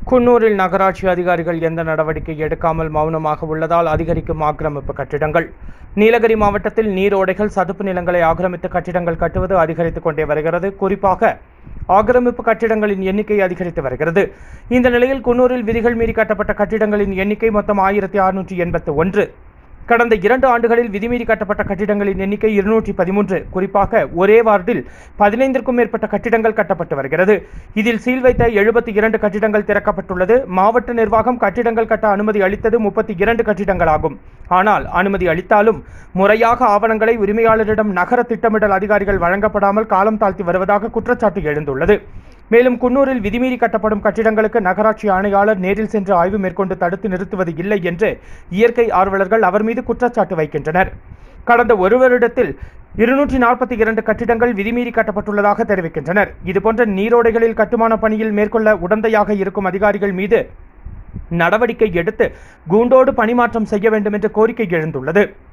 குன்னூரில் நகராட்சி அதிகாரிகள் எந்த நடவடிக்கை எடுக்காமல் மௌனமாக உள்ளதால் அதிகரிக்கும் ஆக்கிரமிப்பு கட்டிடங்கள் நீலகிரி மாவட்டத்தில் நீரோடைகள் சதுப்பு நிலங்களை ஆக்கிரமித்து கட்டிடங்கள் கட்டுவது அதிகரித்துக் கொண்டே வருகிறது குறிப்பாக ஆக்கிரமிப்பு கட்டிடங்களின் எண்ணிக்கை அதிகரித்து வருகிறது இந்த நிலையில் குன்னூரில் விதிகள் மீறி கட்டப்பட்ட கட்டிடங்களின் எண்ணிக்கை மொத்தம் ஆயிரத்தி அறுநூற்றி எண்பத்து ஒன்று கடந்த இரண்டு ஆண்டுகளில் விதிமீறி கட்டப்பட்ட கட்டிடங்களின் எண்ணிக்கை இருநூற்றி பதிமூன்று குறிப்பாக ஒரே வார்டில் பதினைந்திற்கும் மேற்பட்ட கட்டிடங்கள் கட்டப்பட்டு வருகிறது இதில் சீல் வைத்த எழுபத்தி இரண்டு கட்டிடங்கள் திறக்கப்பட்டுள்ளது மாவட்ட நிர்வாகம் கட்டிடங்கள் கட்ட அனுமதி அளித்தது முப்பத்தி இரண்டு கட்டிடங்களாகும் ஆனால் அனுமதி அளித்தாலும் முறையாக ஆவணங்களை உரிமையாளரிடம் நகர திட்டமிடல் அதிகாரிகள் வழங்கப்படாமல் காலம் தாழ்த்தி வருவதாக குற்றச்சாட்டு எழுந்துள்ளது மேலும் குன்னூரில் விதிமீறி கட்டப்படும் கட்டிடங்களுக்கு நகராட்சி ஆணையாளர் நேரில் சென்று ஆய்வு மேற்கொண்டு தடுத்து நிறுத்துவது இல்லை என்று இயற்கை ஆர்வலர்கள் அவர் மீது குற்றச்சாட்டு வைக்கின்றனர் கடந்த ஒரு வருடத்தில் இருநூற்றி நாற்பத்தி இரண்டு கட்டிடங்கள் விதிமீறி கட்டப்பட்டுள்ளதாக தெரிவிக்கின்றனர் இதுபோன்ற நீரோடைகளில் கட்டுமான பணியில் மேற்கொள்ள உடந்தையாக இருக்கும் அதிகாரிகள் மீது நடவடிக்கை எடுத்து கூண்டோடு பணிமாற்றம் செய்ய வேண்டும் என்று கோரிக்கை எழுந்துள்ளது